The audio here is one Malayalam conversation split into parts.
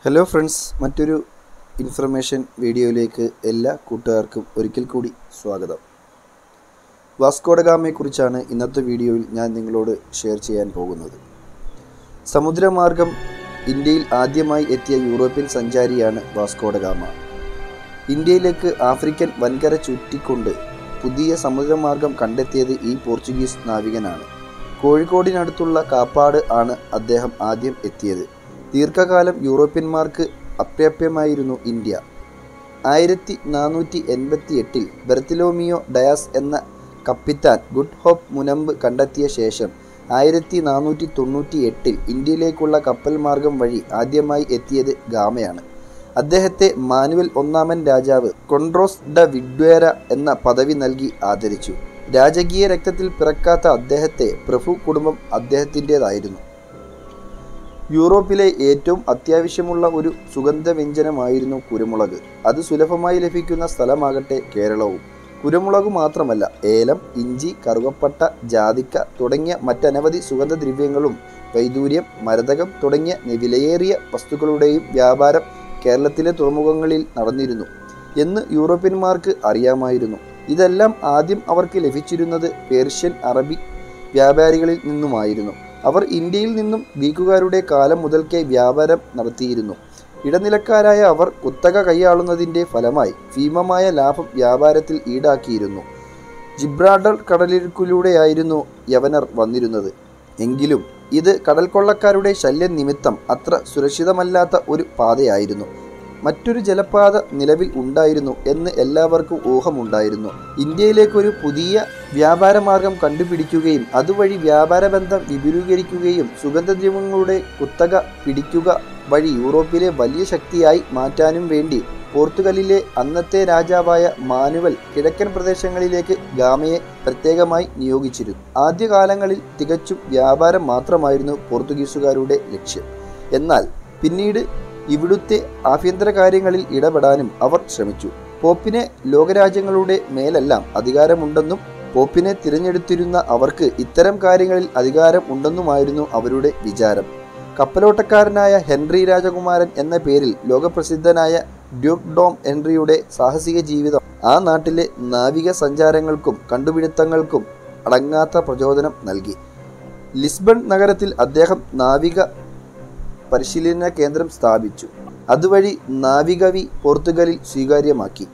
ഹലോ ഫ്രണ്ട്സ് മറ്റൊരു ഇൻഫർമേഷൻ വീഡിയോയിലേക്ക് എല്ലാ കൂട്ടുകാർക്കും ഒരിക്കൽ കൂടി സ്വാഗതം വാസ്കോഡഗാമയെക്കുറിച്ചാണ് ഇന്നത്തെ വീഡിയോയിൽ ഞാൻ നിങ്ങളോട് ഷെയർ ചെയ്യാൻ പോകുന്നത് സമുദ്രമാർഗം ഇന്ത്യയിൽ ആദ്യമായി എത്തിയ യൂറോപ്യൻ സഞ്ചാരിയാണ് വാസ്കോഡഗാമ ഇന്ത്യയിലേക്ക് ആഫ്രിക്കൻ വൻകര ചുറ്റിക്കൊണ്ട് പുതിയ സമുദ്രമാർഗം കണ്ടെത്തിയത് ഈ പോർച്ചുഗീസ് നാവികനാണ് കോഴിക്കോടിനടുത്തുള്ള കാപ്പാട് ആണ് അദ്ദേഹം ആദ്യം എത്തിയത് ദീർഘകാലം യൂറോപ്യന്മാർക്ക് അപ്രാപ്യമായിരുന്നു ഇന്ത്യ ആയിരത്തി നാനൂറ്റി എൺപത്തി എട്ടിൽ ബെർത്തിലോമിയോ ഡയാസ് എന്ന കപ്പിത്താൻ ഗുഡ് ഹോപ്പ് മുനമ്പ് കണ്ടെത്തിയ ശേഷം ആയിരത്തി നാനൂറ്റി തൊണ്ണൂറ്റി എട്ടിൽ ഇന്ത്യയിലേക്കുള്ള കപ്പൽ മാർഗം വഴി ആദ്യമായി എത്തിയത് ഗാമയാണ് അദ്ദേഹത്തെ മാനുവൽ ഒന്നാമൻ രാജാവ് കൊൺട്രോസ് ഡ വിഡ്വേര എന്ന പദവി നൽകി ആദരിച്ചു രാജകീയ രക്തത്തിൽ പിറക്കാത്ത അദ്ദേഹത്തെ പ്രഭു കുടുംബം അദ്ദേഹത്തിൻ്റെതായിരുന്നു യൂറോപ്പിലെ ഏറ്റവും അത്യാവശ്യമുള്ള ഒരു സുഗന്ധവ്യഞ്ജനമായിരുന്നു കുരുമുളക് അത് സുലഭമായി ലഭിക്കുന്ന സ്ഥലമാകട്ടെ കേരളവും കുരുമുളക് മാത്രമല്ല ഏലം ഇഞ്ചി കറുവപ്പട്ട ജാതിക്ക തുടങ്ങിയ മറ്റനവധി സുഗന്ധദ്രവ്യങ്ങളും വൈദൂര്യം മരതകം തുടങ്ങിയ വിലയേറിയ വസ്തുക്കളുടെയും വ്യാപാരം കേരളത്തിലെ തുറമുഖങ്ങളിൽ നടന്നിരുന്നു എന്ന് യൂറോപ്യന്മാർക്ക് അറിയാമായിരുന്നു ഇതെല്ലാം ആദ്യം അവർക്ക് ലഭിച്ചിരുന്നത് പേർഷ്യൻ അറബി വ്യാപാരികളിൽ നിന്നുമായിരുന്നു അവർ ഇന്ത്യയിൽ നിന്നും ഗ്രീക്കുകാരുടെ കാലം മുതൽക്കേ വ്യാപാരം നടത്തിയിരുന്നു ഇടനിലക്കാരായ അവർ കുത്തക കൈയാളുന്നതിൻ്റെ ഫലമായി ഭീമമായ ലാഭം വ്യാപാരത്തിൽ ഈടാക്കിയിരുന്നു ജിബ്രാഡർ കടലിടുക്കിലൂടെയായിരുന്നു യവനർ വന്നിരുന്നത് എങ്കിലും ഇത് കടൽ കൊള്ളക്കാരുടെ ശല്യം നിമിത്തം അത്ര സുരക്ഷിതമല്ലാത്ത ഒരു പാതയായിരുന്നു മറ്റൊരു ജലപാത നിലവിൽ ഉണ്ടായിരുന്നു എന്ന് എല്ലാവർക്കും ഊഹമുണ്ടായിരുന്നു ഇന്ത്യയിലേക്കൊരു പുതിയ വ്യാപാര മാർഗം കണ്ടുപിടിക്കുകയും അതുവഴി വ്യാപാര ബന്ധം വിപുലീകരിക്കുകയും സുഗന്ധദ്രവ്യങ്ങളുടെ കുത്തക പിടിക്കുക വഴി യൂറോപ്പിലെ വലിയ ശക്തിയായി മാറ്റാനും വേണ്ടി പോർത്തുഗലിലെ അന്നത്തെ രാജാവായ മാനുവൽ കിഴക്കൻ പ്രദേശങ്ങളിലേക്ക് ഗാമയെ പ്രത്യേകമായി നിയോഗിച്ചിരുന്നു ആദ്യകാലങ്ങളിൽ തികച്ചും വ്യാപാരം മാത്രമായിരുന്നു പോർത്തുഗീസുകാരുടെ ലക്ഷ്യം എന്നാൽ പിന്നീട് ഇവിടുത്തെ ആഭ്യന്തര കാര്യങ്ങളിൽ ഇടപെടാനും അവർ ശ്രമിച്ചു പോപ്പിനെ ലോകരാജ്യങ്ങളുടെ മേലെല്ലാം അധികാരമുണ്ടെന്നും പോപ്പിനെ തിരഞ്ഞെടുത്തിരുന്ന അവർക്ക് ഇത്തരം കാര്യങ്ങളിൽ അധികാരം ഉണ്ടെന്നുമായിരുന്നു അവരുടെ വിചാരം കപ്പലോട്ടക്കാരനായ ഹെൻറി രാജകുമാരൻ എന്ന പേരിൽ ലോകപ്രസിദ്ധനായ ഡ്യൂക്ക് ഡോം ഹെൻറിയുടെ സാഹസിക ജീവിതം ആ നാട്ടിലെ നാവിക സഞ്ചാരങ്ങൾക്കും കണ്ടുപിടുത്തങ്ങൾക്കും അടങ്ങാത്ത പ്രചോദനം നൽകി ലിസ്ബൺ നഗരത്തിൽ അദ്ദേഹം നാവിക പരിശീലന കേന്ദ്രം സ്ഥാപിച്ചു അതുവഴി നാവികവി പോർത്തുഗലിൽ സ്വീകാര്യമാക്കി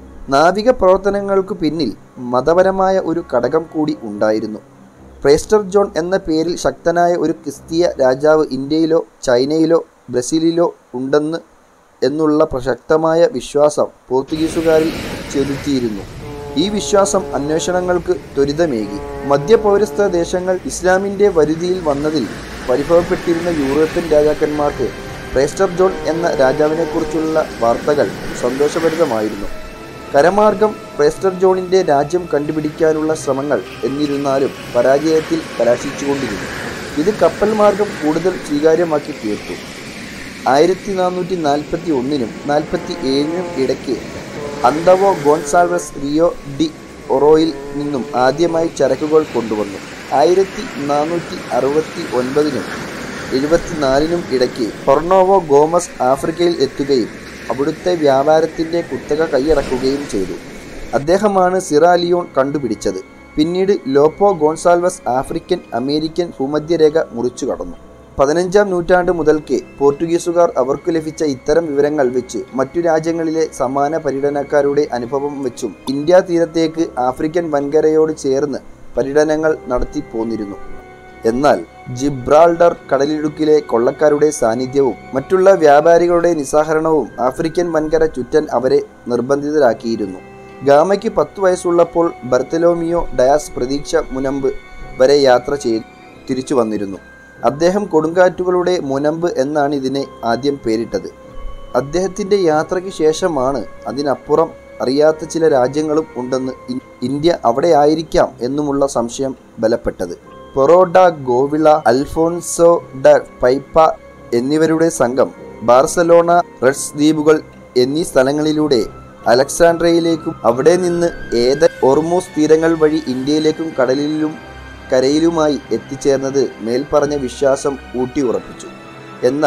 നാവിക പ്രവർത്തനങ്ങൾക്കു പിന്നിൽ മതപരമായ ഒരു ഘടകം കൂടി ഉണ്ടായിരുന്നു പ്രേസ്റ്റർ ജോൺ എന്ന പേരിൽ ശക്തനായ ഒരു ക്രിസ്തീയ രാജാവ് ഇന്ത്യയിലോ ചൈനയിലോ ബ്രസീലിലോ ഉണ്ടെന്ന് എന്നുള്ള പ്രസക്തമായ വിശ്വാസം പോർത്തുഗീസുകാരിൽ ചെലുത്തിയിരുന്നു ഈ വിശ്വാസം അന്വേഷണങ്ങൾക്ക് ത്വരിതമേകി മധ്യപൗരസ്ഥ ദേശങ്ങൾ ഇസ്ലാമിൻ്റെ വരുതിയിൽ വന്നതിൽ പരിഭവപ്പെട്ടിരുന്ന യൂറോപ്യൻ രാജാക്കന്മാർക്ക് പ്രേസ്റ്റർ ജോൺ എന്ന രാജാവിനെക്കുറിച്ചുള്ള വാർത്തകൾ സന്തോഷഭരിതമായിരുന്നു കരമാർഗം പ്രേസ്റ്റർ ജോണിൻ്റെ രാജ്യം കണ്ടുപിടിക്കാനുള്ള ശ്രമങ്ങൾ എന്നിരുന്നാലും പരാജയത്തിൽ കലാശിച്ചുകൊണ്ടിരുന്നു ഇത് കപ്പൽ മാർഗം കൂടുതൽ സ്വീകാര്യമാക്കി തീർത്തു ആയിരത്തി നാനൂറ്റി നാൽപ്പത്തി ഒന്നിനും നാൽപ്പത്തി ഏഴിനും ഇടയ്ക്ക് അന്തവോ ഗോൺസാൽവസ് റിയോ ഡി ഒറോയിൽ നിന്നും ആദ്യമായി ചരക്കുകൾ കൊണ്ടുവന്നു ആയിരത്തി നാനൂറ്റി അറുപത്തി ഒൻപതിനും എഴുപത്തിനാലിനും ഇടയ്ക്ക് ഫൊർണോവോ ഗോമസ് ആഫ്രിക്കയിൽ എത്തുകയും അവിടുത്തെ വ്യാപാരത്തിൻ്റെ കുത്തക കൈയടക്കുകയും ചെയ്തു അദ്ദേഹമാണ് സിറാലിയോൺ കണ്ടുപിടിച്ചത് പിന്നീട് ലോപ്പോ ഗോൺസാൽവസ് ആഫ്രിക്കൻ അമേരിക്കൻ ഭൂമധ്യരേഖ മുറിച്ചു കടന്നു പതിനഞ്ചാം നൂറ്റാണ്ട് മുതൽക്കേ പോർട്ടുഗീസുകാർ അവർക്ക് ലഭിച്ച ഇത്തരം വിവരങ്ങൾ വെച്ച് മറ്റു രാജ്യങ്ങളിലെ സമാന പര്യടനക്കാരുടെ അനുഭവം വെച്ചും ഇന്ത്യ തീരത്തേക്ക് ആഫ്രിക്കൻ വൻകരയോട് ചേർന്ന് പര്യടനങ്ങൾ നടത്തി പോന്നിരുന്നു എന്നാൽ ജിബ്രാൾഡർ കടലിടുക്കിലെ കൊള്ളക്കാരുടെ സാന്നിധ്യവും മറ്റുള്ള വ്യാപാരികളുടെ നിസ്സഹരണവും ആഫ്രിക്കൻ വൻകര ചുറ്റൻ അവരെ നിർബന്ധിതരാക്കിയിരുന്നു ഗാമയ്ക്ക് പത്തു വയസ്സുള്ളപ്പോൾ ബർത്തലോമിയോ ഡയാസ് പ്രതീക്ഷ മുനമ്പ് വരെ യാത്ര ചെയ്ത് തിരിച്ചു വന്നിരുന്നു അദ്ദേഹം കൊടുങ്കാറ്റുകളുടെ മുനമ്പ് എന്നാണ് ഇതിനെ ആദ്യം പേരിട്ടത് അദ്ദേഹത്തിൻ്റെ യാത്രയ്ക്ക് ശേഷമാണ് അതിനപ്പുറം അറിയാത്ത ചില രാജ്യങ്ങളും ഉണ്ടെന്ന് ഇന്ത്യ അവിടെ ആയിരിക്കാം എന്നുമുള്ള സംശയം ബലപ്പെട്ടത് പൊറോഡ ഗോവിള അൽഫോൻസോ ഡ പൈപ്പ എന്നിവരുടെ സംഘം ബാർസലോണ റെഡ്സ് ദ്വീപുകൾ എന്നീ സ്ഥലങ്ങളിലൂടെ അലക്സാൻഡ്രയിലേക്കും അവിടെ നിന്ന് ഏത ഓർമോസ് തീരങ്ങൾ വഴി ഇന്ത്യയിലേക്കും കടലിലും കരയിലുമായി എത്തിച്ചേർന്നത് മേൽപ്പറഞ്ഞ വിശ്വാസം ഊട്ടിയുറപ്പിച്ചു എന്നാൽ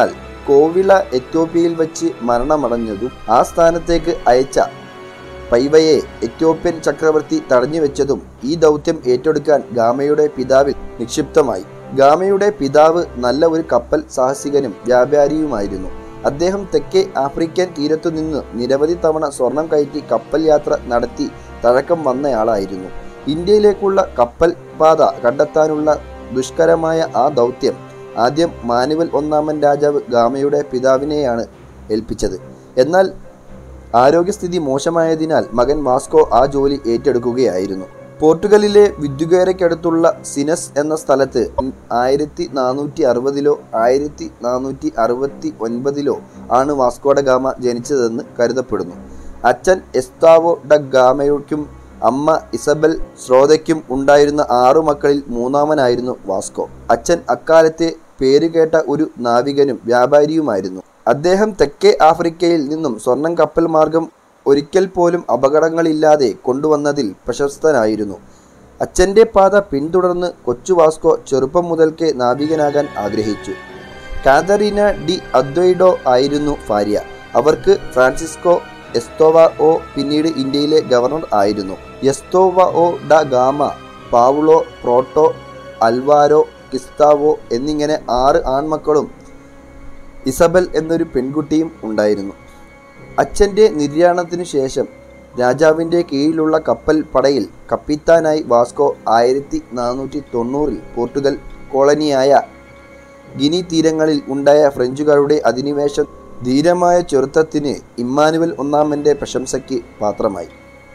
കോവിള എത്യോപ്യയിൽ വച്ച് മരണമടഞ്ഞതും ആ സ്ഥാനത്തേക്ക് അയച്ച പൈവയെ എത്യോപ്യൻ ചക്രവർത്തി തടഞ്ഞുവെച്ചതും ഈ ദൗത്യം ഏറ്റെടുക്കാൻ ഗാമയുടെ പിതാവിൽ നിക്ഷിപ്തമായി ഗാമയുടെ പിതാവ് നല്ല ഒരു കപ്പൽ സാഹസികനും വ്യാപാരിയുമായിരുന്നു അദ്ദേഹം തെക്കേ ആഫ്രിക്കൻ തീരത്തുനിന്ന് നിരവധി തവണ സ്വർണം കയറ്റി കപ്പൽ യാത്ര നടത്തി തഴക്കം വന്നയാളായിരുന്നു ഇന്ത്യയിലേക്കുള്ള കപ്പൽ പാത കണ്ടെത്താനുള്ള ദുഷ്കരമായ ആ ദൗത്യം ആദ്യം മാനുവൽ ഒന്നാമൻ രാജാവ് ഗാമയുടെ പിതാവിനെയാണ് ഏൽപ്പിച്ചത് എന്നാൽ ആരോഗ്യസ്ഥിതി മോശമായതിനാൽ മകൻ വാസ്കോ ആ ജോലി ഏറ്റെടുക്കുകയായിരുന്നു പോർട്ടുഗലിലെ വിദ്യുകേരയ്ക്കടുത്തുള്ള സിനസ് എന്ന സ്ഥലത്ത് ആയിരത്തി നാനൂറ്റി അറുപതിലോ ആയിരത്തി നാനൂറ്റി അറുപത്തി ഒൻപതിലോ ആണ് വാസ്കോഡ ഗാമ ജനിച്ചതെന്ന് കരുതപ്പെടുന്നു അച്ഛൻ എസ്താവോ ഡ ഗാമയ്ക്കും അമ്മ ഇസബൽ ശ്രോതയ്ക്കും ഉണ്ടായിരുന്ന ആറു മക്കളിൽ മൂന്നാമനായിരുന്നു വാസ്കോ അച്ഛൻ അക്കാലത്തെ പേരുകേട്ട ഒരു നാവികനും വ്യാപാരിയുമായിരുന്നു അദ്ദേഹം തെക്കേ ആഫ്രിക്കയിൽ നിന്നും സ്വർണം കപ്പൽ മാർഗം ഒരിക്കൽ പോലും അപകടങ്ങളില്ലാതെ കൊണ്ടുവന്നതിൽ പ്രശസ്തനായിരുന്നു അച്ഛൻ്റെ പാത പിന്തുടർന്ന് കൊച്ചു വാസ്കോ ചെറുപ്പം മുതൽക്കേ നാവികനാകാൻ ആഗ്രഹിച്ചു കാതറീന ഡി അദ്വൈഡോ ആയിരുന്നു ഭാര്യ അവർക്ക് ഫ്രാൻസിസ്കോ എസ്തോവ ഒ പിന്നീട് ഇന്ത്യയിലെ ഗവർണർ ആയിരുന്നു Estevao da Gama Paulo പ്രോട്ടോ അൽവാരോ കിസ്താവോ എന്നിങ്ങനെ ആറ് ആൺമക്കളും ഇസബൽ എന്നൊരു പെൺകുട്ടിയും ഉണ്ടായിരുന്നു അച്ഛൻ്റെ നിര്യാണത്തിനു ശേഷം രാജാവിൻ്റെ കീഴിലുള്ള കപ്പൽ പടയിൽ കപ്പിത്താനായി വാസ്കോ ആയിരത്തി നാനൂറ്റി തൊണ്ണൂറിൽ പോർട്ടുഗൽ കോളനിയായ ഗിനി തീരങ്ങളിൽ ഉണ്ടായ ഫ്രഞ്ചുകാരുടെ അധിനിവേശം ധീരമായ ചെറുത്തത്തിന് ഇമ്മാനുവൽ ഒന്നാമൻ്റെ പ്രശംസയ്ക്ക് പാത്രമായി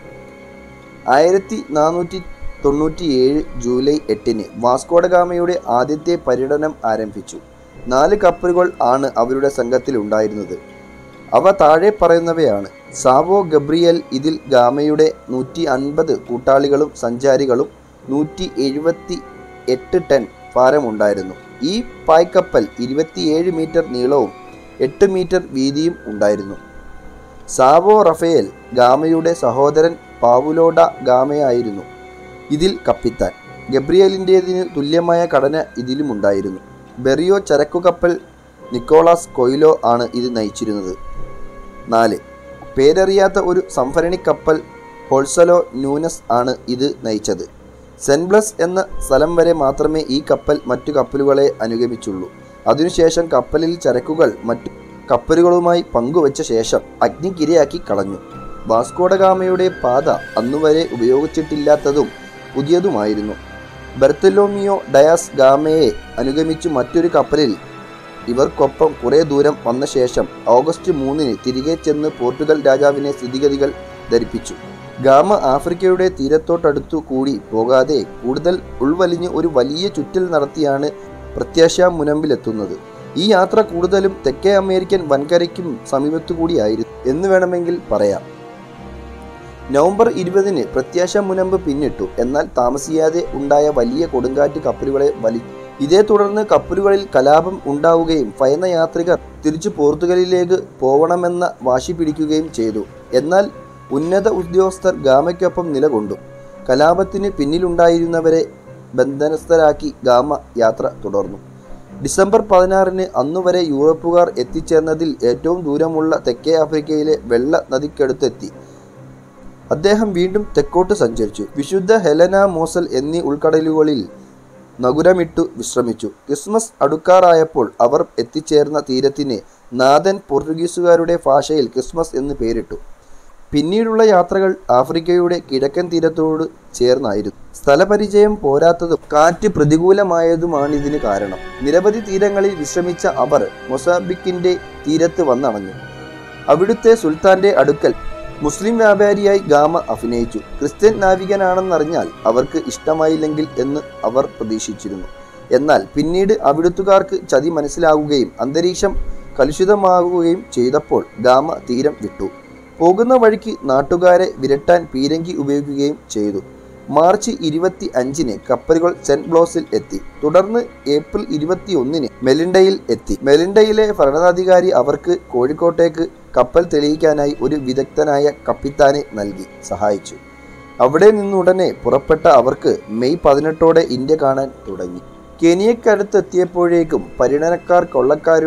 ആയിരത്തി നാനൂറ്റി തൊണ്ണൂറ്റിയേഴ് ജൂലൈ എട്ടിന് വാസ്കോഡഗാമയുടെ ആദ്യത്തെ പര്യടനം ആരംഭിച്ചു നാല് കപ്പലുകൾ ആണ് അവരുടെ സംഘത്തിൽ ഉണ്ടായിരുന്നത് അവ താഴെ പറയുന്നവയാണ് സാവോ ഗബ്രിയൽ ഇതിൽ ഗാമയുടെ നൂറ്റി അൻപത് കൂട്ടാളികളും സഞ്ചാരികളും നൂറ്റി എഴുപത്തി എട്ട് ടൺ ഭാരമുണ്ടായിരുന്നു ഈ പായ്ക്കപ്പൽ ഇരുപത്തിയേഴ് മീറ്റർ നീളവും എട്ട് മീറ്റർ വീതിയും ഉണ്ടായിരുന്നു സാവോ റഫേൽ ഗാമയുടെ സഹോദരൻ പാവുലോഡ ഗാമയായിരുന്നു ഇതിൽ കപ്പിത്താൻ ഗബ്രിയലിൻ്റേതിന് തുല്യമായ ഘടന ഇതിലുമുണ്ടായിരുന്നു ബെറിയോ ചരക്കുകപ്പൽ നിക്കോളാസ് കൊയിലോ ആണ് ഇത് നയിച്ചിരുന്നത് നാല് പേരറിയാത്ത ഒരു സംഭരണി കപ്പൽ ഹോൾസലോ ന്യൂനസ് ആണ് ഇത് നയിച്ചത് സെൻബ്ലസ് എന്ന സ്ഥലം വരെ മാത്രമേ ഈ കപ്പൽ മറ്റു കപ്പലുകളെ അനുഗമിച്ചുള്ളൂ അതിനുശേഷം കപ്പലിൽ ചരക്കുകൾ മറ്റു കപ്പലുകളുമായി പങ്കുവച്ച ശേഷം അഗ്നിക്കിരയാക്കി കളഞ്ഞു വാസ്കോഡഗാമയുടെ പാത അന്നുവരെ ഉപയോഗിച്ചിട്ടില്ലാത്തതും പുതിയതുമായിരുന്നു ബെർത്തലോമിയോ ഡയാസ് ഗാമയെ അനുഗമിച്ചു മറ്റൊരു കപ്പലിൽ ഇവർക്കൊപ്പം കുറേ ദൂരം വന്ന ശേഷം ഓഗസ്റ്റ് മൂന്നിന് തിരികെ ചെന്ന് പോർട്ടുഗൽ രാജാവിനെ സ്ഥിതിഗതികൾ ധരിപ്പിച്ചു ഗാമ ആഫ്രിക്കയുടെ തീരത്തോട്ടടുത്തു കൂടി പോകാതെ കൂടുതൽ ഉൾവലിഞ്ഞ് ഒരു വലിയ ചുറ്റൽ നടത്തിയാണ് പ്രത്യാശ മുനമ്പിലെത്തുന്നത് ഈ യാത്ര കൂടുതലും തെക്കേ അമേരിക്കൻ വൻകരയ്ക്കും സമീപത്തു കൂടിയായിരുന്നു എന്ന് വേണമെങ്കിൽ പറയാം നവംബർ ഇരുപതിന് പ്രത്യാശ മുനമ്പ് പിന്നിട്ടു എന്നാൽ താമസിയാതെ ഉണ്ടായ വലിയ കൊടുങ്കാറ്റ് കപ്പലുകളെ വലി ഇതേ തുടർന്ന് കപ്പലുകളിൽ കലാപം ഉണ്ടാവുകയും ഭയന്ന യാത്രികർ തിരിച്ചു പോർത്തുഗലിലേക്ക് പോകണമെന്ന വാശി പിടിക്കുകയും ചെയ്തു എന്നാൽ ഉന്നത ഉദ്യോഗസ്ഥർ ഗാമയ്ക്കൊപ്പം നിലകൊണ്ടു കലാപത്തിന് പിന്നിലുണ്ടായിരുന്നവരെ ബന്ധനസ്ഥരാക്കി ഗാമ യാത്ര തുടർന്നു ഡിസംബർ പതിനാറിന് അന്നുവരെ യൂറോപ്പുകാർ എത്തിച്ചേർന്നതിൽ ഏറ്റവും ദൂരമുള്ള തെക്കേ ആഫ്രിക്കയിലെ വെള്ള നദിക്കടുത്തെത്തി അദ്ദേഹം വീണ്ടും തെക്കോട്ട് സഞ്ചരിച്ചു വിശുദ്ധ ഹെലന മോസൽ എന്നീ ഉൾക്കടലുകളിൽ നഗുരമിട്ടു വിശ്രമിച്ചു ക്രിസ്മസ് അടുക്കാറായപ്പോൾ അവർ എത്തിച്ചേർന്ന തീരത്തിന് നാഥൻ പോർച്ചുഗീസുകാരുടെ ഭാഷയിൽ ക്രിസ്മസ് എന്ന് പേരിട്ടു പിന്നീടുള്ള യാത്രകൾ ആഫ്രിക്കയുടെ കിഴക്കൻ തീരത്തോട് ചേർന്നായിരുന്നു സ്ഥലപരിചയം പോരാത്തതും കാറ്റ് പ്രതികൂലമായതുമാണിതിന് കാരണം നിരവധി തീരങ്ങളിൽ വിശ്രമിച്ച അവർ മൊസാബിക്കിന്റെ തീരത്ത് വന്നണഞ്ഞു അവിടുത്തെ സുൽത്താന്റെ അടുക്കൽ മുസ്ലിം വ്യാപാരിയായി ഗാമ അഭിനയിച്ചു ക്രിസ്ത്യൻ നാവികനാണെന്നറിഞ്ഞാൽ അവർക്ക് ഇഷ്ടമായില്ലെങ്കിൽ എന്ന് അവർ പ്രതീക്ഷിച്ചിരുന്നു എന്നാൽ പിന്നീട് അവിടുത്തുകാർക്ക് ചതി മനസ്സിലാവുകയും അന്തരീക്ഷം കലുഷിതമാകുകയും ചെയ്തപ്പോൾ ഗാമ തീരം വിട്ടു പോകുന്ന വഴിക്ക് നാട്ടുകാരെ വിരട്ടാൻ പീരങ്കി ഉപയോഗിക്കുകയും ചെയ്തു മാർച്ച് ഇരുപത്തി അഞ്ചിന് കപ്പലുകൾ സെന്റ് ബ്ലോസിൽ എത്തി തുടർന്ന് ഏപ്രിൽ ഇരുപത്തി ഒന്നിന് മെലിൻഡയിൽ എത്തി മെലിൻഡയിലെ ഭരണാധികാരി അവർക്ക് കോഴിക്കോട്ടേക്ക് കപ്പൽ തെളിയിക്കാനായി ഒരു വിദഗ്ധനായ കപ്പിത്താനെ നൽകി സഹായിച്ചു അവിടെ നിന്നുടനെ പുറപ്പെട്ട അവർക്ക് മെയ് പതിനെട്ടോടെ ഇന്ത്യ കാണാൻ തുടങ്ങി കെനിയക്കടുത്തെത്തിയപ്പോഴേക്കും പരിണനക്കാർ കൊള്ളക്കാരുടെ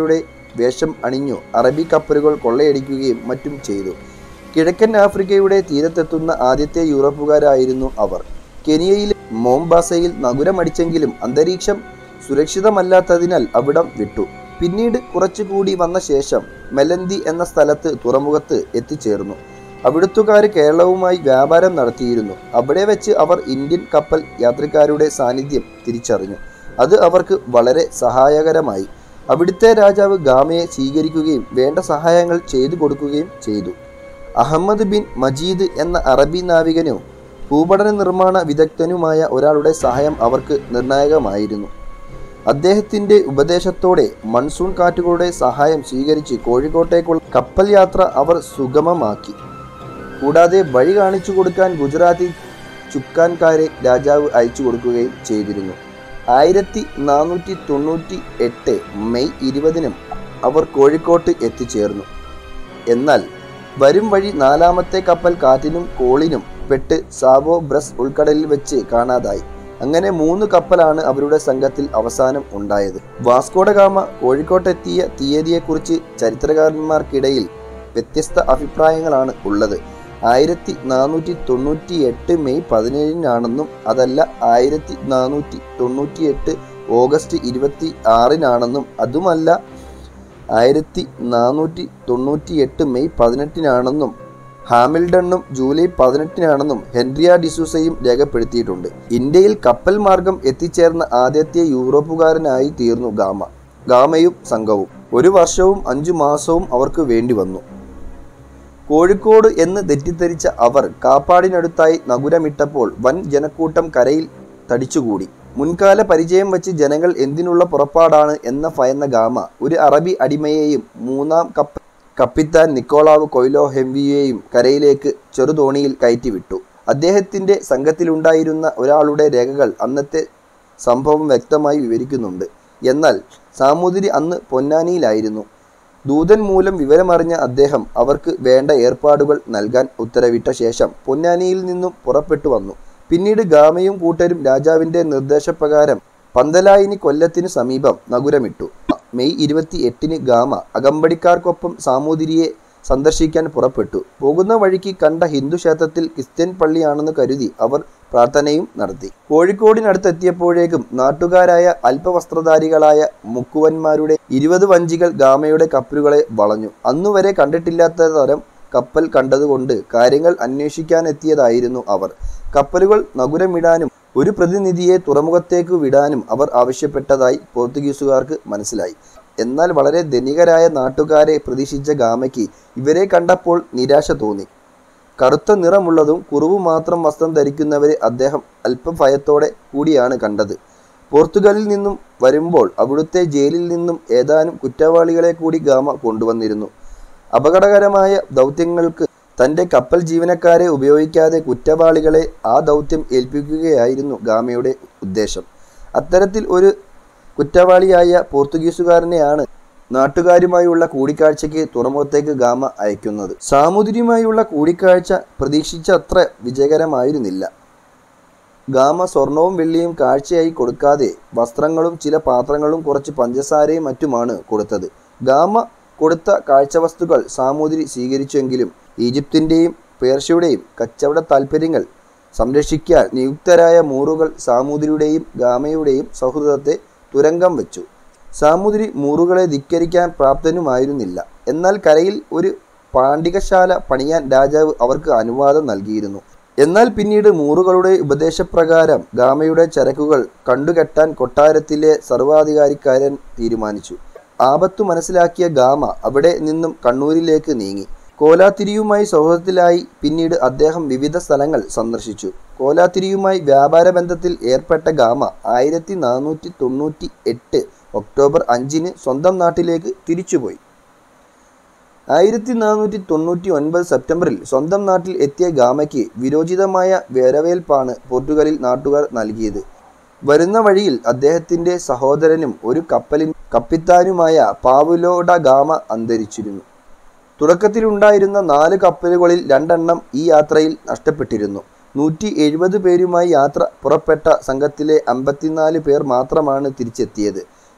വേഷം അണിഞ്ഞു അറബി കപ്പലുകൾ കൊള്ളയടിക്കുകയും മറ്റും ചെയ്തു കിഴക്കൻ ആഫ്രിക്കയുടെ തീരത്തെത്തുന്ന ആദ്യത്തെ യൂറോപ്പുകാരായിരുന്നു അവർ കെനിയയിലെ മോംബാസയിൽ നഗുരമടിച്ചെങ്കിലും അന്തരീക്ഷം സുരക്ഷിതമല്ലാത്തതിനാൽ അവിടം വിട്ടു പിന്നീട് കുറച്ചുകൂടി വന്ന ശേഷം മെലന്തി എന്ന സ്ഥലത്ത് തുറമുഖത്ത് എത്തിച്ചേർന്നു അവിടുത്തുകാർ കേരളവുമായി വ്യാപാരം നടത്തിയിരുന്നു അവിടെ വെച്ച് അവർ ഇന്ത്യൻ കപ്പൽ യാത്രക്കാരുടെ സാന്നിധ്യം തിരിച്ചറിഞ്ഞു അത് അവർക്ക് വളരെ സഹായകരമായി അവിടുത്തെ രാജാവ് ഗാമയെ സ്വീകരിക്കുകയും വേണ്ട സഹായങ്ങൾ ചെയ്തു കൊടുക്കുകയും ചെയ്തു അഹമ്മദ് ബിൻ മജീദ് എന്ന അറബി നാവികനും ഭൂപടന നിർമ്മാണ വിദഗ്ധനുമായ ഒരാളുടെ സഹായം അവർക്ക് നിർണായകമായിരുന്നു അദ്ദേഹത്തിന്റെ ഉപദേശത്തോടെ മൺസൂൺ കാറ്റുകളുടെ സഹായം സ്വീകരിച്ച് കോഴിക്കോട്ടേക്കുള്ള കപ്പൽ യാത്ര അവർ സുഗമമാക്കി കൂടാതെ വഴി കാണിച്ചു കൊടുക്കാൻ ഗുജറാത്തിൽ ചുക്കാൻകാരെ രാജാവ് അയച്ചു കൊടുക്കുകയും ചെയ്തിരുന്നു ആയിരത്തി നാനൂറ്റി തൊണ്ണൂറ്റി എട്ട് മെയ് ഇരുപതിനും അവർ കോഴിക്കോട്ട് എത്തിച്ചേർന്നു എന്നാൽ വരും വഴി നാലാമത്തെ കപ്പൽ കാറ്റിനും കോളിനും പെട്ട് സാവോ ബ്രസ് ഉൾക്കടലിൽ വെച്ച് കാണാതായി അങ്ങനെ മൂന്ന് കപ്പലാണ് അവരുടെ സംഘത്തിൽ അവസാനം ഉണ്ടായത് വാസ്കോഡ ഗാമ കോഴിക്കോട്ടെത്തിയ തീയതിയെക്കുറിച്ച് ചരിത്രകാരന്മാർക്കിടയിൽ വ്യത്യസ്ത അഭിപ്രായങ്ങളാണ് ഉള്ളത് ആയിരത്തി നാനൂറ്റി തൊണ്ണൂറ്റി എട്ട് മെയ് പതിനേഴിനാണെന്നും അതല്ല ആയിരത്തി നാനൂറ്റി തൊണ്ണൂറ്റി എട്ട് ഓഗസ്റ്റ് ഇരുപത്തി ആറിനാണെന്നും അതുമല്ല ആയിരത്തി നാനൂറ്റി തൊണ്ണൂറ്റി എട്ട് മെയ് പതിനെട്ടിനാണെന്നും ഹാമിൽഡണും ജൂലൈ പതിനെട്ടിനാണെന്നും ഹെൻറിയ ഡിസൂസയും രേഖപ്പെടുത്തിയിട്ടുണ്ട് ഇന്ത്യയിൽ കപ്പൽ മാർഗം എത്തിച്ചേർന്ന ആദ്യത്തെ യൂറോപ്പുകാരനായി തീർന്നു ഗാമ ഗാമയും സംഘവും ഒരു വർഷവും അഞ്ചു മാസവും അവർക്ക് വേണ്ടി വന്നു കോഴിക്കോട് എന്ന് തെറ്റിദ്ധരിച്ച അവർ കാപ്പാടിനടുത്തായി നഗുരമിട്ടപ്പോൾ വൻ ജനക്കൂട്ടം കരയിൽ തടിച്ചുകൂടി മുൻകാല പരിചയം വച്ച് ജനങ്ങൾ എന്തിനുള്ള പുറപ്പാടാണ് എന്ന ഭയന്ന ഗാമ ഒരു അറബി അടിമയെയും മൂന്നാം കപ്പ കപ്പിത്താൻ നിക്കോളാവ് കൊയ്ലോ ഹെംവിയെയും കരയിലേക്ക് ചെറുതോണിയിൽ കയറ്റിവിട്ടു അദ്ദേഹത്തിന്റെ സംഘത്തിലുണ്ടായിരുന്ന ഒരാളുടെ രേഖകൾ അന്നത്തെ സംഭവം വ്യക്തമായി വിവരിക്കുന്നുണ്ട് എന്നാൽ സാമൂതിരി അന്ന് പൊന്നാനിയിലായിരുന്നു ദൂതൻ മൂലം വിവരമറിഞ്ഞ അദ്ദേഹം അവർക്ക് വേണ്ട ഏർപ്പാടുകൾ നൽകാൻ ഉത്തരവിട്ട ശേഷം പൊന്നാനിയിൽ നിന്നും പുറപ്പെട്ടു വന്നു പിന്നീട് ഗാമയും കൂട്ടരും രാജാവിന്റെ നിർദ്ദേശപ്രകാരം പന്തലായിനി കൊല്ലത്തിനു സമീപം നഗുരമിട്ടു മെയ് ഇരുപത്തി എട്ടിന് ഗാമ അകമ്പടിക്കാർക്കൊപ്പം സാമൂതിരിയെ സന്ദർശിക്കാൻ പുറപ്പെട്ടു പോകുന്ന വഴിക്ക് കണ്ട ഹിന്ദു ക്ഷേത്രത്തിൽ ക്രിസ്ത്യൻ പള്ളിയാണെന്ന് കരുതി അവർ പ്രാർത്ഥനയും നടത്തി കോഴിക്കോടിനടുത്തെത്തിയപ്പോഴേക്കും നാട്ടുകാരായ അല്പവസ്ത്രധാരികളായ മുക്കുവന്മാരുടെ ഇരുപത് വഞ്ചികൾ ഗാമയുടെ കപ്പലുകളെ വളഞ്ഞു അന്നുവരെ കണ്ടിട്ടില്ലാത്ത തരം കപ്പൽ കണ്ടതുകൊണ്ട് കാര്യങ്ങൾ അന്വേഷിക്കാനെത്തിയതായിരുന്നു അവർ കപ്പലുകൾ നഗുരമിടാനും ഒരു പ്രതിനിധിയെ തുറമുഖത്തേക്ക് വിടാനും അവർ ആവശ്യപ്പെട്ടതായി പോർത്തുഗീസുകാർക്ക് മനസ്സിലായി എന്നാൽ വളരെ ധനികരായ നാട്ടുകാരെ പ്രതീക്ഷിച്ച ഗാമയ്ക്ക് ഇവരെ കണ്ടപ്പോൾ നിരാശ തോന്നി കറുത്ത നിറമുള്ളതും കുറവ് മാത്രം വസ്ത്രം ധരിക്കുന്നവരെ അദ്ദേഹം അല്പം ഭയത്തോടെ കൂടിയാണ് കണ്ടത് പോർത്തുഗലിൽ നിന്നും വരുമ്പോൾ അവിടുത്തെ ജയിലിൽ നിന്നും ഏതാനും കുറ്റവാളികളെ കൂടി ഗാമ കൊണ്ടുവന്നിരുന്നു അപകടകരമായ ദൗത്യങ്ങൾക്ക് തന്റെ കപ്പൽ ജീവനക്കാരെ ഉപയോഗിക്കാതെ കുറ്റവാളികളെ ആ ദൗത്യം ഏൽപ്പിക്കുകയായിരുന്നു ഗാമയുടെ ഉദ്ദേശം അത്തരത്തിൽ ഒരു കുറ്റവാളിയായ പോർത്തുഗീസുകാരനെയാണ് നാട്ടുകാരുമായുള്ള കൂടിക്കാഴ്ചയ്ക്ക് തുറമുഖത്തേക്ക് ഗാമ അയക്കുന്നത് സാമുദ്രിയുമായുള്ള കൂടിക്കാഴ്ച പ്രതീക്ഷിച്ച അത്ര വിജയകരമായിരുന്നില്ല ഗാമ സ്വർണവും വെള്ളിയും കാഴ്ചയായി കൊടുക്കാതെ വസ്ത്രങ്ങളും ചില പാത്രങ്ങളും കുറച്ച് പഞ്ചസാരയും മറ്റുമാണ് കൊടുത്തത് ഗാമ കൊടുത്ത കാഴ്ചവസ്തുക്കൾ സാമൂതിരി സ്വീകരിച്ചെങ്കിലും ഈജിപ്തിൻ്റെയും പേർഷ്യയുടെയും കച്ചവട താൽപ്പര്യങ്ങൾ സംരക്ഷിക്കാൻ നിയുക്തരായ മൂറുകൾ സാമൂതിരിയുടെയും ഗാമയുടെയും സൗഹൃദത്തെ തുരങ്കം വെച്ചു സാമൂതിരി മൂറുകളെ ധിക്കരിക്കാൻ പ്രാപ്തനുമായിരുന്നില്ല എന്നാൽ കരയിൽ ഒരു പാണ്ഡികശാല പണിയാൻ രാജാവ് അവർക്ക് അനുവാദം നൽകിയിരുന്നു എന്നാൽ പിന്നീട് മൂറുകളുടെ ഉപദേശപ്രകാരം ഗാമയുടെ ചരക്കുകൾ കണ്ടുകെട്ടാൻ കൊട്ടാരത്തിലെ സർവാധികാരിക്കാരൻ തീരുമാനിച്ചു ആപത്തു മനസ്സിലാക്കിയ ഗാമ അവിടെ നിന്നും കണ്ണൂരിലേക്ക് നീങ്ങി കോലാത്തിരിയുമായി സൗഹൃദത്തിലായി പിന്നീട് അദ്ദേഹം വിവിധ സ്ഥലങ്ങൾ സന്ദർശിച്ചു കോലാത്തിരിയുമായി വ്യാപാര ബന്ധത്തിൽ ഏർപ്പെട്ട ഗാമ ആയിരത്തി നാനൂറ്റി തൊണ്ണൂറ്റി എട്ട് ഒക്ടോബർ അഞ്ചിന് സ്വന്തം നാട്ടിലേക്ക് തിരിച്ചുപോയി ആയിരത്തി നാനൂറ്റി തൊണ്ണൂറ്റി ഒൻപത് സെപ്റ്റംബറിൽ സ്വന്തം നാട്ടിൽ എത്തിയ ഗാമയ്ക്ക് വിരോചിതമായ വരവേൽപ്പാണ് പോർട്ടുഗലിൽ നാട്ടുകാർ നൽകിയത് വരുന്ന വഴിയിൽ അദ്ദേഹത്തിന്റെ സഹോദരനും ഒരു കപ്പലിൻ കപ്പിത്താനുമായ പാവുലോ ഡ ഗാമ അന്തരിച്ചിരുന്നു തുടക്കത്തിലുണ്ടായിരുന്ന നാല് കപ്പലുകളിൽ രണ്ടെണ്ണം ഈ യാത്രയിൽ നഷ്ടപ്പെട്ടിരുന്നു നൂറ്റി എഴുപത് പേരുമായി യാത്ര പുറപ്പെട്ട സംഘത്തിലെ അമ്പത്തിനാല് പേർ മാത്രമാണ് തിരിച്ചെത്തിയത്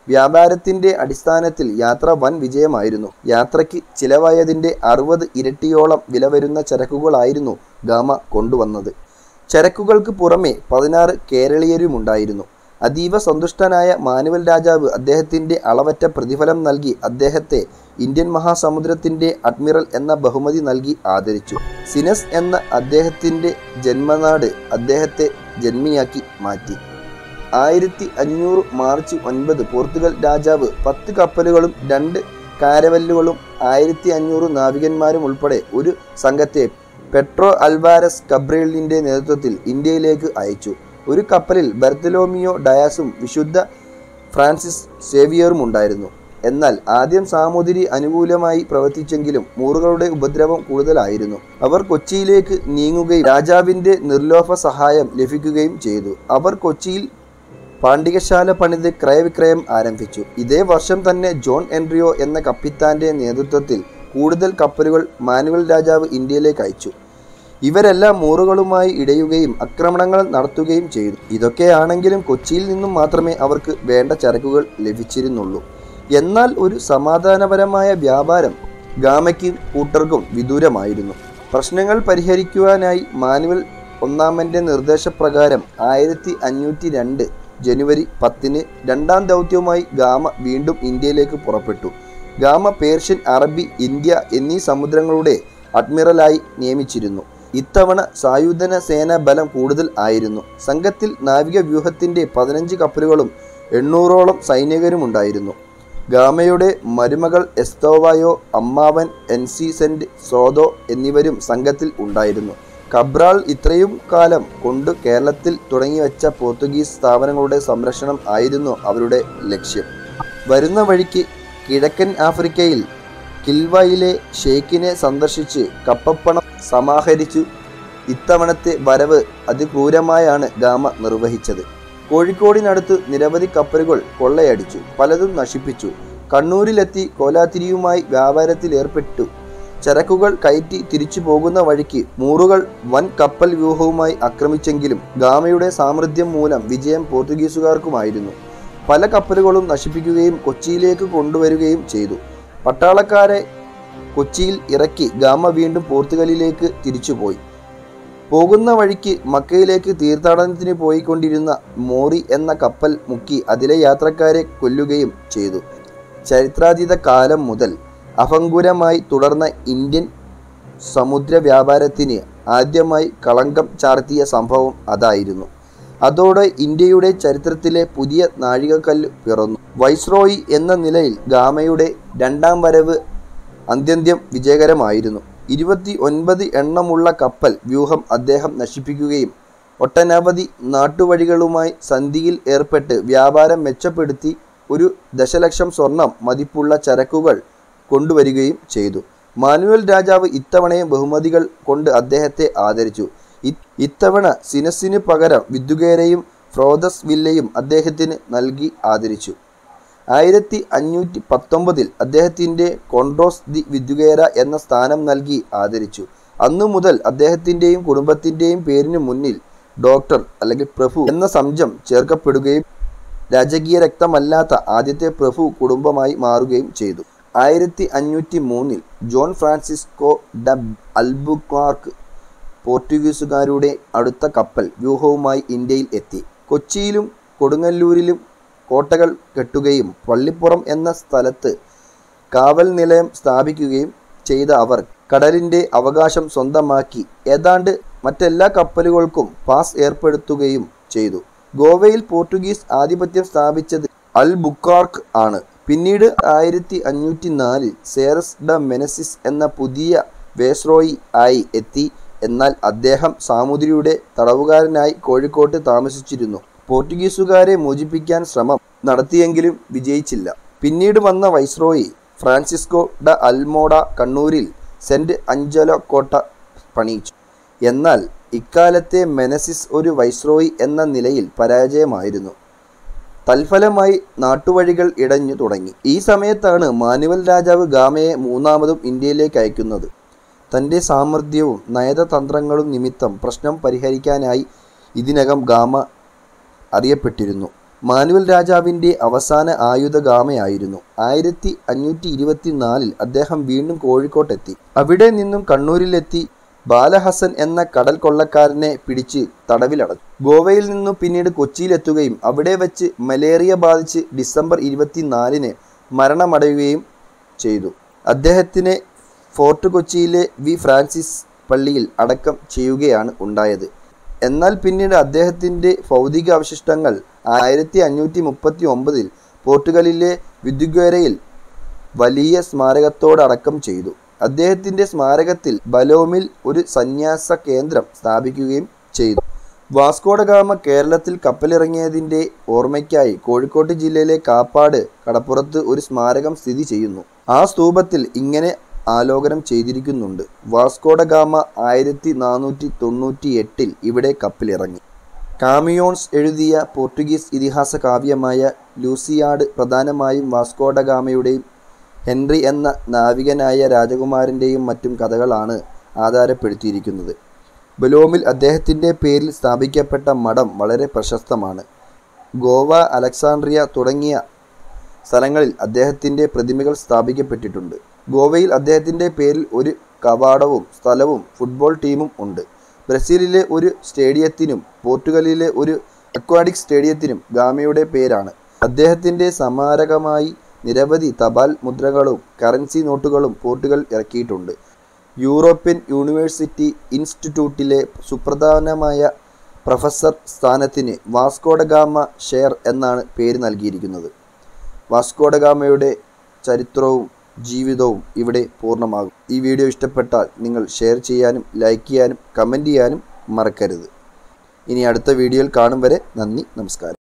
വ്യാപാരത്തിന്റെ അടിസ്ഥാനത്തിൽ യാത്ര വൻ വിജയമായിരുന്നു യാത്രയ്ക്ക് ചിലവായതിന്റെ അറുപത് ഇരട്ടിയോളം വില വരുന്ന ചരക്കുകളായിരുന്നു ഗാമ കൊണ്ടുവന്നത് ചരക്കുകൾക്ക് പുറമെ പതിനാറ് കേരളീയരുമുണ്ടായിരുന്നു അതീവ സന്തുഷ്ടനായ മാനുവൽ രാജാവ് അദ്ദേഹത്തിന്റെ അളവറ്റ പ്രതിഫലം നൽകി അദ്ദേഹത്തെ ഇന്ത്യൻ മഹാസമുദ്രത്തിന്റെ അഡ്മിറൽ എന്ന ബഹുമതി നൽകി ആദരിച്ചു സിനസ് എന്ന അദ്ദേഹത്തിന്റെ ജന്മനാട് അദ്ദേഹത്തെ ജന്മിയാക്കി മാറ്റി ആയിരത്തി അഞ്ഞൂറ് മാർച്ച് ഒൻപത് പോർത്തുഗൽ രാജാവ് പത്ത് കപ്പലുകളും രണ്ട് കാരവല്ലുകളും ആയിരത്തി അഞ്ഞൂറ് നാവികന്മാരും ഉൾപ്പെടെ ഒരു സംഘത്തെ പെട്രോ അൽവാരസ് കബ്രേലിന്റെ നേതൃത്വത്തിൽ ഇന്ത്യയിലേക്ക് അയച്ചു ഒരു കപ്പലിൽ ബർത്തലോമിയോ ഡയാസും വിശുദ്ധ ഫ്രാൻസിസ് സേവിയറും ഉണ്ടായിരുന്നു എന്നാൽ ആദ്യം സാമൂതിരി അനുകൂലമായി പ്രവർത്തിച്ചെങ്കിലും മൂറുകളുടെ ഉപദ്രവം കൂടുതലായിരുന്നു അവർ കൊച്ചിയിലേക്ക് നീങ്ങുകയും രാജാവിന്റെ നിർലോഭ സഹായം ലഭിക്കുകയും ചെയ്തു അവർ കൊച്ചിയിൽ പാണ്ഡികശാല പണിത് ക്രയവിക്രയം ആരംഭിച്ചു ഇതേ വർഷം തന്നെ ജോൺ എൻട്രിയോ എന്ന കപ്പിത്താന്റെ നേതൃത്വത്തിൽ കൂടുതൽ കപ്പലുകൾ മാനുവൽ രാജാവ് ഇന്ത്യയിലേക്ക് അയച്ചു ഇവരെല്ലാം മൂറുകളുമായി ഇടയുകയും ആക്രമണങ്ങൾ നടത്തുകയും ചെയ്തു ഇതൊക്കെയാണെങ്കിലും കൊച്ചിയിൽ നിന്നും മാത്രമേ അവർക്ക് വേണ്ട ചരക്കുകൾ ലഭിച്ചിരുന്നുള്ളൂ എന്നാൽ ഒരു സമാധാനപരമായ വ്യാപാരം ഗാമയ്ക്കും കൂട്ടർക്കും വിദൂരമായിരുന്നു പ്രശ്നങ്ങൾ പരിഹരിക്കുവാനായി മാനുവൽ ഒന്നാമന്റെ നിർദ്ദേശപ്രകാരം ആയിരത്തി അഞ്ഞൂറ്റി രണ്ട് ജനുവരി പത്തിന് രണ്ടാം ദൗത്യവുമായി ഗാമ വീണ്ടും ഇന്ത്യയിലേക്ക് പുറപ്പെട്ടു ഗാമ പേർഷ്യൻ അറബി ഇന്ത്യ എന്നീ സമുദ്രങ്ങളുടെ അഡ്മിറലായി നിയമിച്ചിരുന്നു ഇത്തവണ സായുധന സേനാ ബലം കൂടുതൽ ആയിരുന്നു സംഘത്തിൽ നാവിക വ്യൂഹത്തിന്റെ പതിനഞ്ച് കപ്പലുകളും എണ്ണൂറോളം സൈനികരുമുണ്ടായിരുന്നു ഗാമയുടെ മരുമകൾ എസ്തോവായോ അമ്മാവൻ എൻ സി സെന്റ് സോദോ എന്നിവരും സംഘത്തിൽ ഉണ്ടായിരുന്നു കബ്രാൾ ഇത്രയും കാലം കൊണ്ട് കേരളത്തിൽ തുടങ്ങിവെച്ച പോർത്തുഗീസ് സ്ഥാപനങ്ങളുടെ സംരക്ഷണം ആയിരുന്നു അവരുടെ ലക്ഷ്യം വരുന്ന വഴിക്ക് കിഴക്കൻ ആഫ്രിക്കയിൽ കിൽവയിലെ ഷെയ്ഖിനെ സന്ദർശിച്ച് കപ്പപ്പണം സമാഹരിച്ചു ഇത്തവണത്തെ വരവ് അതിക്രൂരമായാണ് ഗാമ നിർവഹിച്ചത് കോഴിക്കോടിനടുത്ത് നിരവധി കപ്പലുകൾ കൊള്ളയടിച്ചു പലതും നശിപ്പിച്ചു കണ്ണൂരിലെത്തി കോലാത്തിരിയുമായി വ്യാപാരത്തിൽ ഏർപ്പെട്ടു ചരക്കുകൾ കയറ്റി തിരിച്ചു പോകുന്ന വഴിക്ക് മൂറുകൾ വൻ കപ്പൽ വ്യൂഹവുമായി ആക്രമിച്ചെങ്കിലും ഗാമയുടെ സാമർഥ്യം മൂലം വിജയം പോർച്ചുഗീസുകാർക്കുമായിരുന്നു പല കപ്പലുകളും നശിപ്പിക്കുകയും കൊച്ചിയിലേക്ക് കൊണ്ടുവരികയും ചെയ്തു പട്ടാളക്കാരെ കൊച്ചിയിൽ ഇറക്കി ഗാമ വീണ്ടും പോർത്തുഗലിലേക്ക് തിരിച്ചുപോയി പോകുന്ന വഴിക്ക് മക്കയിലേക്ക് തീർത്ഥാടനത്തിന് പോയിക്കൊണ്ടിരുന്ന മോറി എന്ന കപ്പൽ മുക്കി അതിലെ യാത്രക്കാരെ കൊല്ലുകയും ചെയ്തു ചരിത്രാതീത കാലം മുതൽ അഭംഗുരമായി തുടർന്ന ഇന്ത്യൻ സമുദ്ര വ്യാപാരത്തിന് ആദ്യമായി കളങ്കം ചാർത്തിയ സംഭവം അതായിരുന്നു അതോടെ ഇന്ത്യയുടെ ചരിത്രത്തിലെ പുതിയ നാഴികക്കല്ല് പിറന്നു വൈസ്രോയി എന്ന നിലയിൽ ഗാമയുടെ രണ്ടാം വരവ് അത്യന്ത്യം വിജയകരമായിരുന്നു ഇരുപത്തി ഒൻപത് എണ്ണമുള്ള കപ്പൽ വ്യൂഹം അദ്ദേഹം നശിപ്പിക്കുകയും ഒട്ടനവധി നാട്ടുവഴികളുമായി സന്ധിയിൽ ഏർപ്പെട്ട് വ്യാപാരം മെച്ചപ്പെടുത്തി ഒരു ദശലക്ഷം സ്വർണം മതിപ്പുള്ള ചരക്കുകൾ കൊണ്ടുവരികയും ചെയ്തു മാനുവൽ രാജാവ് ഇത്തവണയും ബഹുമതികൾ കൊണ്ട് അദ്ദേഹത്തെ ആദരിച്ചു ഇ- ഇത്തവണ സിനസിന് പകരം വിദ്യുകേരയും ഫ്രോദസ് വില്ലയും അദ്ദേഹത്തിന് നൽകി ആദരിച്ചു ആയിരത്തി അഞ്ഞൂറ്റി പത്തൊമ്പതിൽ അദ്ദേഹത്തിൻ്റെ കോൺട്രോസ് ദി വിദ്യുകേര എന്ന സ്ഥാനം നൽകി ആദരിച്ചു അന്നു മുതൽ അദ്ദേഹത്തിൻ്റെയും കുടുംബത്തിൻ്റെയും പേരിന് മുന്നിൽ ഡോക്ടർ അല്ലെങ്കിൽ പ്രഭു എന്ന സംജം ചേർക്കപ്പെടുകയും രാജകീയ രക്തമല്ലാത്ത ആദ്യത്തെ പ്രഭു കുടുംബമായി മാറുകയും ചെയ്തു ആയിരത്തി അഞ്ഞൂറ്റി മൂന്നിൽ ജോൺ ഫ്രാൻസിസ്കോ ഡ അൽബുക്വാർക്ക് പോർട്ടുഗീസുകാരുടെ അടുത്ത കപ്പൽ വ്യൂഹവുമായി ഇന്ത്യയിൽ എത്തി കൊച്ചിയിലും കൊടുങ്ങല്ലൂരിലും കോട്ടകൾ കെട്ടുകയും പള്ളിപ്പുറം എന്ന സ്ഥലത്ത് കാവൽ നിലയം സ്ഥാപിക്കുകയും ചെയ്ത അവർ കടലിൻ്റെ അവകാശം സ്വന്തമാക്കി ഏതാണ്ട് മറ്റെല്ലാ കപ്പലുകൾക്കും പാസ് ഏർപ്പെടുത്തുകയും ചെയ്തു ഗോവയിൽ പോർട്ടുഗീസ് ആധിപത്യം സ്ഥാപിച്ചത് അൽ ബുക്കാർക്ക് ആണ് പിന്നീട് ആയിരത്തി അഞ്ഞൂറ്റി നാലിൽ സേറസ് ഡ മെനസിസ് എന്ന പുതിയ വേസ്രോയി ആയി എത്തി എന്നാൽ അദ്ദേഹം സാമുദ്രിയുടെ തടവുകാരനായി കോഴിക്കോട്ട് താമസിച്ചിരുന്നു പോർട്ടുഗീസുകാരെ മോചിപ്പിക്കാൻ ശ്രമം നടത്തിയെങ്കിലും വിജയിച്ചില്ല പിന്നീട് വന്ന വൈസ്രോയി ഫ്രാൻസിസ്കോ ഡ അൽമോഡ കണ്ണൂരിൽ സെന്റ് അഞ്ചലോ കോട്ട പണിയിച്ചു എന്നാൽ ഇക്കാലത്തെ മെനസിസ് ഒരു വൈസ്രോയി എന്ന നിലയിൽ പരാജയമായിരുന്നു തൽഫലമായി നാട്ടുവഴികൾ ഇടഞ്ഞു തുടങ്ങി ഈ സമയത്താണ് മാനുവൽ രാജാവ് ഗാമയെ മൂന്നാമതും ഇന്ത്യയിലേക്ക് അയക്കുന്നത് തൻ്റെ സാമർഥ്യവും നയതന്ത്രങ്ങളും നിമിത്തം പ്രശ്നം പരിഹരിക്കാനായി ഇതിനകം ഗാമ അറിയപ്പെട്ടിരുന്നു മാനുവൽ രാജാവിൻ്റെ അവസാന ആയുധഗാമയായിരുന്നു ആയിരത്തി അഞ്ഞൂറ്റി ഇരുപത്തിനാലിൽ അദ്ദേഹം വീണ്ടും കോഴിക്കോട്ടെത്തി അവിടെ നിന്നും കണ്ണൂരിലെത്തി ബാലഹസൻ എന്ന കടൽ കൊള്ളക്കാരനെ പിടിച്ച് തടവിലടച്ചു ഗോവയിൽ നിന്നും പിന്നീട് കൊച്ചിയിലെത്തുകയും അവിടെ വെച്ച് മലേറിയ ബാധിച്ച് ഡിസംബർ ഇരുപത്തിനാലിന് മരണമടയുകയും ചെയ്തു അദ്ദേഹത്തിനെ ഫോർട്ട് കൊച്ചിയിലെ വി ഫ്രാൻസിസ് പള്ളിയിൽ അടക്കം ചെയ്യുകയാണ് ഉണ്ടായത് എന്നാൽ പിന്നീട് അദ്ദേഹത്തിൻ്റെ ഭൗതിക അവശിഷ്ടങ്ങൾ ആയിരത്തി അഞ്ഞൂറ്റി മുപ്പത്തി ഒമ്പതിൽ പോർട്ടുഗലിലെ വിദ്യുഗ്വരയിൽ വലിയ സ്മാരകത്തോടടക്കം ചെയ്തു അദ്ദേഹത്തിൻ്റെ സ്മാരകത്തിൽ ബലോമിൽ ഒരു സന്യാസ കേന്ദ്രം സ്ഥാപിക്കുകയും ചെയ്തു വാസ്കോഡഗാമ കേരളത്തിൽ കപ്പലിറങ്ങിയതിൻ്റെ ഓർമ്മയ്ക്കായി കോഴിക്കോട് ജില്ലയിലെ കാപ്പാട് കടപ്പുറത്ത് ഒരു സ്മാരകം സ്ഥിതി ചെയ്യുന്നു ആ സ്തൂപത്തിൽ ഇങ്ങനെ ആലോകനം ചെയ്തിരിക്കുന്നുണ്ട് വാസ്കോഡഗാമ ആയിരത്തി നാനൂറ്റി തൊണ്ണൂറ്റി എട്ടിൽ ഇവിടെ കപ്പലിറങ്ങി കാമിയോൺസ് എഴുതിയ പോർട്ടുഗീസ് ഇതിഹാസ കാവ്യമായ ലൂസിയാഡ് പ്രധാനമായും വാസ്കോഡഗാമയുടെയും ഹെൻറി എന്ന നാവികനായ രാജകുമാരൻ്റെയും മറ്റും കഥകളാണ് ആധാരപ്പെടുത്തിയിരിക്കുന്നത് ബലോമിൽ അദ്ദേഹത്തിൻ്റെ പേരിൽ സ്ഥാപിക്കപ്പെട്ട മഠം വളരെ പ്രശസ്തമാണ് ഗോവ അലക്സാണ്ട്രിയ തുടങ്ങിയ സ്ഥലങ്ങളിൽ അദ്ദേഹത്തിൻ്റെ പ്രതിമകൾ സ്ഥാപിക്കപ്പെട്ടിട്ടുണ്ട് ഗോവയിൽ അദ്ദേഹത്തിൻ്റെ പേരിൽ ഒരു കവാടവും സ്ഥലവും ഫുട്ബോൾ ടീമും ഉണ്ട് ബ്രസീലിലെ ഒരു സ്റ്റേഡിയത്തിനും പോർട്ടുഗലിലെ ഒരു അക്വാഡിക് സ്റ്റേഡിയത്തിനും ഗാമയുടെ പേരാണ് അദ്ദേഹത്തിൻ്റെ സ്മാരകമായി നിരവധി തപാൽ മുദ്രകളും കറൻസി നോട്ടുകളും പോർട്ടുഗൽ ഇറക്കിയിട്ടുണ്ട് യൂറോപ്യൻ യൂണിവേഴ്സിറ്റി ഇൻസ്റ്റിറ്റ്യൂട്ടിലെ സുപ്രധാനമായ പ്രൊഫസർ സ്ഥാനത്തിന് വാസ്കോഡഗാമ ഷെയർ എന്നാണ് പേര് നൽകിയിരിക്കുന്നത് വാസ്കോഡഗാമയുടെ ചരിത്രവും ജീവിതവും ഇവിടെ പൂർണ്ണമാകും ഈ വീഡിയോ ഇഷ്ടപ്പെട്ടാൽ നിങ്ങൾ ഷെയർ ചെയ്യാനും ലൈക്ക് ചെയ്യാനും കമൻറ്റ് ചെയ്യാനും മറക്കരുത് ഇനി അടുത്ത വീഡിയോയിൽ കാണും വരെ നന്ദി നമസ്കാരം